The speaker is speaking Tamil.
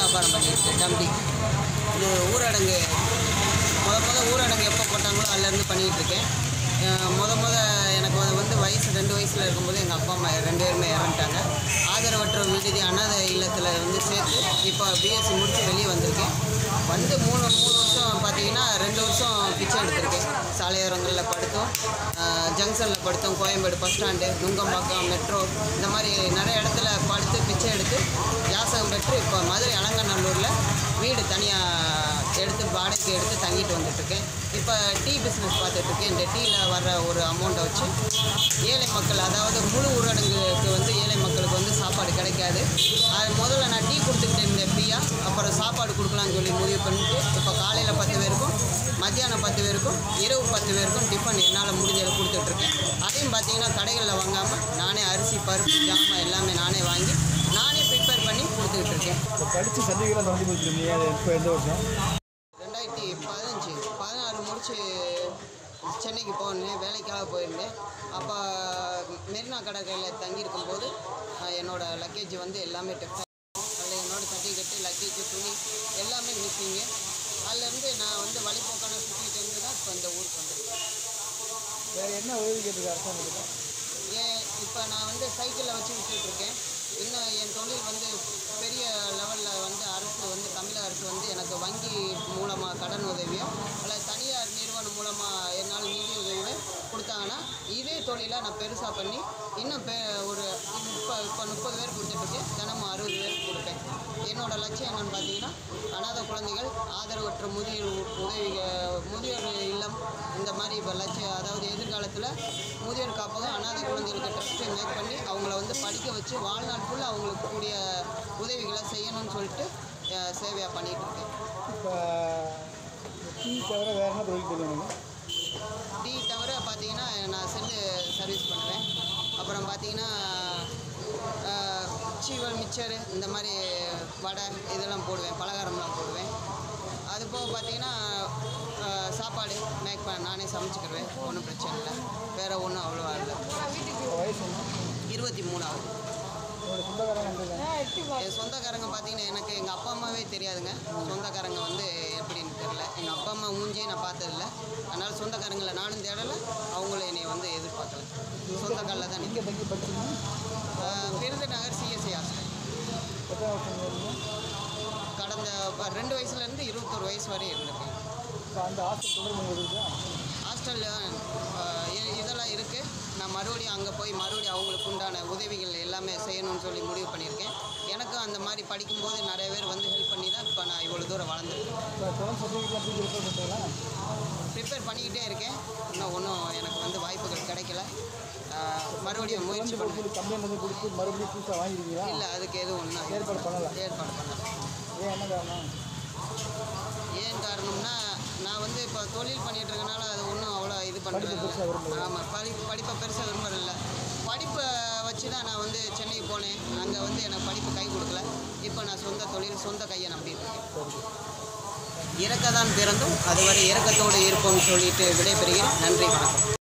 வியாபாரம் பண்ணியிருக்கேன் டம்டி இது ஊரடங்கு முத முத ஊரடங்கு எப்போ போட்டாங்களோ அதுலேருந்து பண்ணிகிட்டு இருக்கேன் அஹ் முத முத எனக்கு வந்து- வந்து வயசு ரெண்டு வயசில் இருக்கும்போது எங்கள் அப்பா அம்மா ரெண்டு பேருமே இறந்துட்டாங்க ஆதரவற்ற விடுதி அனாதை இல்லத்தில் வந்து சேர்த்து இப்போ பிஎஸ்சி முடித்து வெளியே வந்திருக்கேன் வந்து மூணு மூணு வருஷம் பார்த்தீங்கன்னா ரெண்டு வருஷம் பிச்சை எடுத்திருக்கேன் சாலையோரங்களில் படுத்தோம் ஜங்ஷனில் படுத்தோம் Koyambedu bus stand Nungambakkam metro இந்த மாதிரி நிறைய இடத்துல படுத்து பிச்சை எடுத்து யாசகம் பெற்று இப்போ மதுரை அலங்கநல்லூரில் வீடு தனியாக எடுத்து வாடகைக்கு எடுத்து தங்கிட்டு வந்துட்டுருக்கேன் இப்போ டீ பிஸ்னஸ் பார்த்துட்ருக்கேன் இந்த டீயில் வர்ற ஒரு அமௌண்ட்டை வச்சு ஏழை மக்கள் அதாவது முழு ஊரடங்குக்கு வந்து ஏழை மக்களுக்கு வந்து சாப்பாடு கிடைக்காது அது முதல்ல நான் டீ கொடுத்துக்கிட்டு இருந்தேன் ஃப்ரீயாக அப்புறம் சாப்பாடு கொடுக்கலாம்னு சொல்லி முடிவு பண்ணிட்டு இப்போ காலையில் பத்து பேருக்கும் மத்தியானம் பத்து பேருக்கும் இரவு பத்து பேருக்கும் டிஃபன் என்னால் முடிஞ்சதை கொடுத்துட்ருக்கேன் அதையும் பார்த்தீங்கன்னா கடைகளில் வாங்காமல் நானே அரிசி பருப்பு ஜாமான் எல்லாமே நானே வாங்கி நானே ப்ரிப்பேர் பண்ணி கொடுத்துக்கிட்டு இருக்கேன் இப்போ படித்து சர்டிஃபிகேட்லாம் தொடங்கி கொடுத்துருந்தீங்க அது இப்போ எந்த வருஷம் ரெண்டாயிரத்தி பதினஞ்சு பதினாறு முடிச்சு சென்னைக்கு போனேன் வேலைக்காக போயிருந்தேன் அப்போ மெரினா கடற்கரையில் தங்கியிருக்கும் போது ஆஹ், என்னோட லக்கேஜ் வந்து எல்லாமே டெஃப்ட் அதில் என்னோட சர்டிஃபிகேட்டு லக்கேஜ் துணி எல்லாமே மிஸ்ஸிங்கு அதுலேருந்து நான் வந்து வழிபோக்கான சுற்றிட்டு இருந்து தான் இப்போ இந்த ஊருக்கு வந்திருக்கேன் வேறு என்ன உதவி கேட்டிருக்க அரசாங்கத்துக்கு ஏன் இப்போ நான் வந்து சைக்கிளில் வச்சு விட்டுட்டு இருக்கேன் இன்னும் என் தொழில் வந்து பெரிய லெவலில் வந்து அரசு வந்து தமிழக அரசு வந்து எனக்கு வங்கி மூலமாக கடன் உதவியோ அல்லது தனியார் நிறுவனம் மூலமாக என்னால் நிதி உதவியோ கொடுத்தாங்கன்னா இதே தொழிலை நான் பெருசாக பண்ணி இன்னும் பெ ஒரு இப்போ இப்போ முப்பது பேர் கொடுத்துட்ருக்கேன் தினமும் அறுபது பேருக்கு கொடுப்பேன் என்னோட லட்சியம் என்னன்னு பார்த்தீங்கன்னா அனாதை குழந்தைகள் ஆதரவற்ற முதியோர் உதவி முதியோர் இல்லம் இந்த மாதிரி இப்போ லட்சியம் அதாவது எதிர்காலத்தில் முதியோர் காப்பகம் அனாதை குழந்தைகளுக்கு ட்ரஸ்ட்டு மேக் பண்ணி அவங்கள வந்து படிக்க வச்சு வாழ்நாள் ஃபுல்லாக அவங்களுக்கு கூடிய உதவிகளை செய்யணும்னு சொல்லிட்டு அஹ், சேவையாக பண்ணிகிட்டு இருக்கேன் இப்போ டீ தவிர வேறு என்ன தொழில் தெரியும் உனக்கு டீ தவிர பார்த்தீங்கன்னா நான் செல்லு சர்வீஸ் பண்ணுவேன் அப்புறம் பார்த்தீங்கன்னா அஹ், சீவல் மிச்சரு இந்த மாதிரி வடை இதெல்லாம் போடுவேன் பலகாரம்லாம் போடுவேன் அது போக பார்த்தீங்கன்னா அஹ், சாப்பாடு மேக் பண்ண நானே சமைச்சிக்கிடுவேன் ஒன்றும் பிரச்சனை இல்லை வேறு ஒன்றும் அவ்வளோவா இல்லை இப்போ வயசு என்ன இருபத்தி மூணாவது உங்களோட சொந்தக்காரங்க வந்துருக்காங்க என் சொந்தக்காரங்க பார்த்தீங்கன்னா எனக்கு எங்கள் அப்பா அம்மாவே தெரியாதுங்க சொந்தக்காரங்க வந்து எப்படின்னு தெரில எங்கள் அப்பா அம்மா மூஞ்சியே நான் பார்த்ததில்ல அதனால் சொந்தக்காரங்களை நானும் தேடலை அவங்களும் என்னை வந்து எதிர்பார்க்கல சொந்த காலில் தான் இங்கே தங்கி படிச்சீங்க நிற்கிறேன் விருதுநகர் சிஎஸ்சி ஹாஸ்டல் எத்தனை வருஷம் இருந்தீங்க கடந்த ப- ரெண்டு வயசுலேருந்து இருபத்தொரு வயசு வரை இருந்திருக்கேன் இப்போ அந்த ஹாஸ்டல் தொடர்பு உங்களுக்கு இருக்கா ஹாஸ்டலில் இதெல்லாம் இருக்குது நான் மறுபடியும் அங்கே போய் மறுபடியும் அவங்களுக்கு உண்டான உதவிகள் எல்லாமே செய்யணும்னு சொல்லி முடிவு பண்ணியிருக்கேன் எனக்கும் அந்த மாதிரி படிக்கும்போது நிறைய பேர் வந்து ஹெல்ப் பண்ணி தான் இப்போ நான் இவ்வளோ தூரம் வளர்ந்துருக்கேன் இப்போ தொடர்ந்து சர்டிஃபிகேட்லாம் தூக்கி ரிப்போர்ட் பண்ணுறீங்களா ப்ரிப்பேர் பண்ணிக்கிட்டே இருக்கேன் இன்னும் ஒன்றும் எனக்கு வந்து வாய்ப்புகள் கிடைக்கல ஆஹ் மறுபடியும் முயற்சி தொடர்ந்து பண்ணுவேன் கொடுத்து கம்ப்ளைண்ட் வந்து கொடுத்து மறுபடியும் புதுசாக வாங்கிருக்கீங்களா இல்லை அதுக்கு எதுவும் ஒன்றும் ஏற்பாடு பண்ணலை ஏற்பாடு பண்ணல ஏன் என்ன காரணம் ஏன் காரணம்னா நான் வந்து இப்போ தொழில் பண்ணிட்டு இருக்கனால அது ஒன்றும் அவ்வளோ இது பண்ணுறது பெருசா விரும்பல. ஆமாம் படி படிப்பை பெருசாக விரும்புறதில்ல படிப்பை வச்சு தான் நான் வந்து சென்னைக்கு போனேன் அங்கே வந்து எனக்கு படிப்பு கை கொடுக்கல இப்போ நான் சொந்த தொழில் சொந்த கையை நம்பிட்டு இருக்கேன் இறக்க தான் பிறந்தும் அதுவரை இறக்கத்தோடு இருப்போம்னு சொல்லிட்டு விடைபெறுகிறேன் நன்றி வணக்கம்